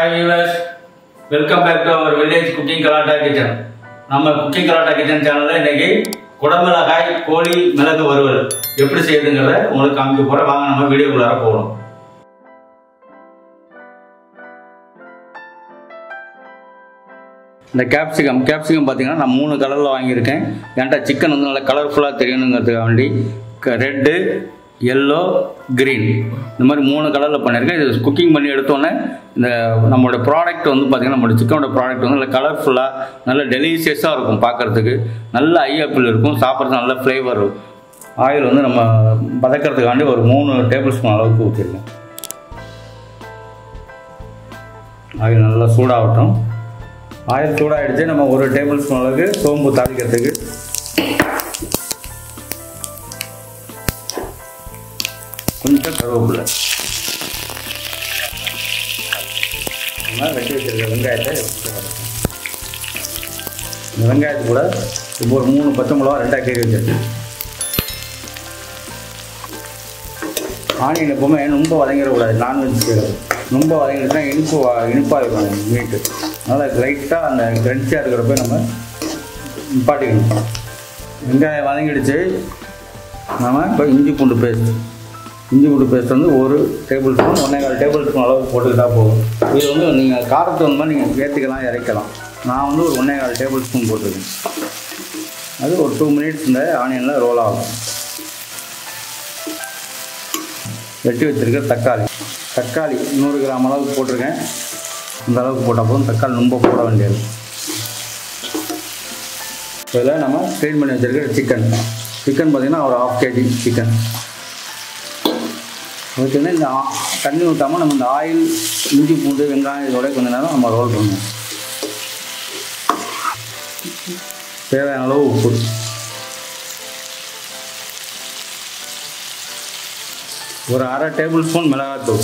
Hi viewers welcome back to our village cooking Galatta kitchen நம்ம cooking Galatta kitchen சேனலில் இன்னைக்கு குடமிளகாய் கோழி மிளகு வறுவல் எப்படி செய்யுதுங்கிறத உங்களுக்கு காமிக்க போகிறேன் வாங்க நம்ம வீடியோக்குள்ளார போகணும் இந்த கேப்சிகம் கேப்சிகம் பார்த்தீங்கன்னா நான் மூணு கலரில் வாங்கியிருக்கேன் என்கிட்ட சிக்கன் வந்து நல்லா கலர்ஃபுல்லாக தெரியணுங்கிறதுக்காக வேண்டி ரெட்டு எல்லோ க்ரீன் இந்த மாதிரி மூணு கலரில் பண்ணியிருக்கேன் இது குக்கிங் பண்ணி எடுத்தோன்னே இந்த நம்மளோட ப்ராடக்ட் வந்து பார்த்திங்கன்னா நம்மளோட சிக்கனோட ப்ராடக்ட் வந்து நல்லா கலர்ஃபுல்லாக நல்ல டெலிஷியஸாக இருக்கும் பார்க்குறதுக்கு நல்ல ஐ ஆப்பிள் இருக்கும் சாப்பிட்றது நல்ல ஃப்ளேவர் இருக்கும் ஆயில் வந்து நம்ம பதக்கிறதுக்காண்டி ஒரு மூணு டேபிள் ஸ்பூன் அளவுக்கு ஊற்றிருக்கேன் ஆயில் நல்லா சூடாகட்டும் ஆயில் சூடாகிடுச்சு நம்ம ஒரு டேபிள் ஸ்பூன் அளவுக்கு சோம்பு தாளிக்கிறதுக்கு கொஞ்சம் கருவேப்பிலை நம்ம வெட்டி வச்சிருக்க வெங்காயத்தை எடுத்து வரணும். இந்த வெங்காயத்து கூட இப்போ ஒரு மூணு பச்சை மிளகா ரெண்டாக கீறி வச்சிருக்கு ஆனியன் எப்பவுமே ரொம்ப வதங்கிடக்கூடாது நான்வெஜ் ரொம்ப வதங்கிடுச்சுன்னா இனிப்பு வா- இனிப்பாக இருக்கும் மீட்டு அதனால் லைட்டாக அந்த கிரன்ச்சியாக இருக்கிறப்ப நம்ம நிப்பாட்டிக்கணும் வெங்காயம் வதங்கிடுச்சு நம்ம இப்போ இஞ்சி பூண்டு பேஸ்ட் இஞ்சி பூண்டு பேஸ்ட் வந்து ஒரு டேபிள் ஸ்பூன் ஒன்றே கால் டேபிள் ஸ்பூன் அளவுக்கு போட்டுக்கிட்டா போதும் இது வந்து நீங்கள் காரத்துக்கு வந்து மாதிரி நீங்கள் ஏற்றிக்கலாம் இறக்கலாம் நான் வந்து ஒரு ஒன்றே கால் டேபிள் ஸ்பூன் போட்டிருக்கேன் அது ஒரு டூ மினிட்ஸ் இந்த ஆனியனில் ரோல் ஆகும் வெட்டி வச்சிருக்க தக்காளி தக்காளி நூறு கிராம் அளவுக்கு போட்டிருக்கேன் இந்த அளவுக்கு போட்டால் போதும் தக்காளி ரொம்ப போட வேண்டியது இதில் நம்ம க்ளீன் பண்ணி வச்சிருக்க சிக்கன் சிக்கன் பார்த்திங்கன்னா ஒரு ஹாஃப் கேஜி சிக்கன் அதுக்கு வந்து இந்த ஆ- தண்ணி ஊற்றாமல் நம்ம இந்த ஆயில் இஞ்சி பூண்டு வெங்காயம் இதோட கொஞ்ச நேரம் நம்ம ரோல் பண்ணணும் தேவையான அளவு உப்பு ஒரு அரை டேபிள் ஸ்பூன் மிளகாத்தூள்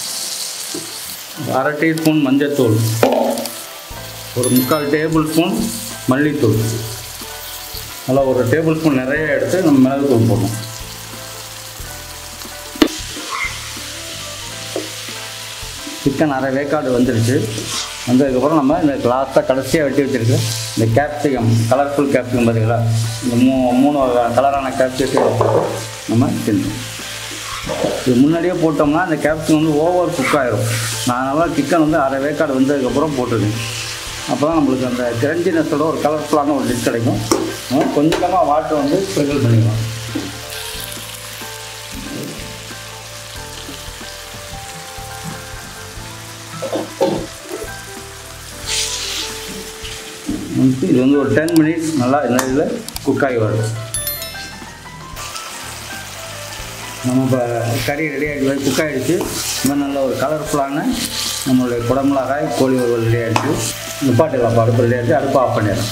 அரை டீஸ்பூன் மஞ்சத்தூள் ஒரு முக்கால் டேபிள் ஸ்பூன் மல்லித்தூள் நல்லா ஒரு டேபிள் ஸ்பூன் நிறைய எடுத்து நம்ம மிளகுத்தூள் போடணும் சிக்கன் அரை வேக்காடு வந்துருச்சு வந்ததுக்கப்புறம் நம்ம இந்த லாஸ்ட்டாக கடைசியாக வெட்டி வச்சிருக்க இந்த கேப்சிகம் கலர்ஃபுல் கேப்சிகம் பார்த்தீங்களா இந்த மூ மூணு வகை கலரான கேப்சிகம் நம்ம தின்னோம் இது முன்னாடியே போட்டோம்னா அந்த கேப்சிகம் வந்து ஓவர் குக் ஆயிரும் நான் நல்லா சிக்கன் வந்து அரை வேக்காடு வந்ததுக்கப்புறம் போட்டிருக்கேன் அப்போ தான் நம்மளுக்கு அந்த கிரஞ்சினஸோட ஒரு கலர்ஃபுல்லான ஒரு டிஷ் கிடைக்கும் நம்ம கொஞ்சமாக வாட்டர் வந்து ஸ்ப்ரிங்கிள் பண்ணிக்கலாம் வந்து இது வந்து ஒரு டென் மினிட்ஸ் நல்லா இந்த இதில் குக் ஆகி வரும் நம்ம இப்போ கறி ரெடி ஆகிடுச்சு குக் ஆகிடுச்சு இந்த நல்ல ஒரு கலர்ஃபுல்லான நம்மளுடைய குடமிளகாய் கோழி வறுவல் ரெடி ஆகிடுச்சு நிப்பாட்டிடலாம் இப்போ அடுப்பு ரெடி ஆகிடுச்சு அடுப்பு ஆஃப் பண்ணிடலாம்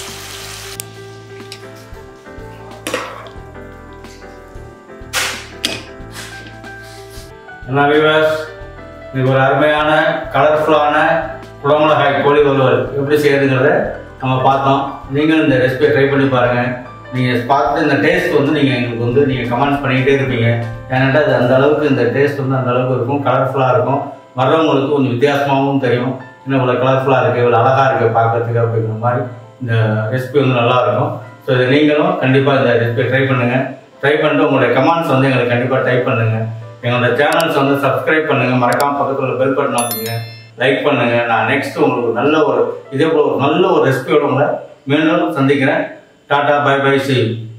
என்ன வியூவர்ஸ் இது ஒரு அருமையான கலர்ஃபுல்லான குடமிளகாய் கோழி வறுவல் எப்படி செய்யறதுங்கிறத நம்ம பார்த்தோம் நீங்களும் இந்த ரெசிபியை ட்ரை பண்ணி பாருங்கள் நீங்கள் பார்த்து இந்த டேஸ்ட் வந்து நீங்கள் எங்களுக்கு வந்து நீங்கள் கமெண்ட் பண்ணிக்கிட்டே இருப்பீங்க ஏன்னாட்டா அது அந்த அளவுக்கு இந்த டேஸ்ட் வந்து அந்த அளவுக்கு இருக்கும் கலர்ஃபுல்லாக இருக்கும் வர்றவங்களுக்கு கொஞ்சம் வித்தியாசமாகவும் தெரியும் இன்னும் இவ்வளோ கலர்ஃபுல்லாக இருக்குது இவ்வளோ அழகாக இருக்குது பார்க்கறதுக்கு அப்படிங்கிற மாதிரி இந்த ரெசிபி வந்து நல்லா இருக்கும் ஸோ இதை நீங்களும் கண்டிப்பாக இந்த ரெசிபியை ட்ரை பண்ணுங்கள் ட்ரை பண்ணிட்டு உங்களுடைய கமெண்ட்ஸ் வந்து எங்களுக்கு கண்டிப்பாக டைப் பண்ணுங்கள் எங்களோட சேனல்ஸ் வந்து சப்ஸ்கிரைப் பண்ணுங்கள் மறக்காமல் பக்கத்தில் பெல் பட்டன் அமைங்க லைக் பண்ணுங்கள் நான் நெக்ஸ்ட் உங்களுக்கு ஒரு நல்ல ஒரு இதே போல் ஒரு நல்ல ஒரு ரெசிபியோட உங்களை மீண்டும் சந்திக்கிறேன் டாடா பை பை சி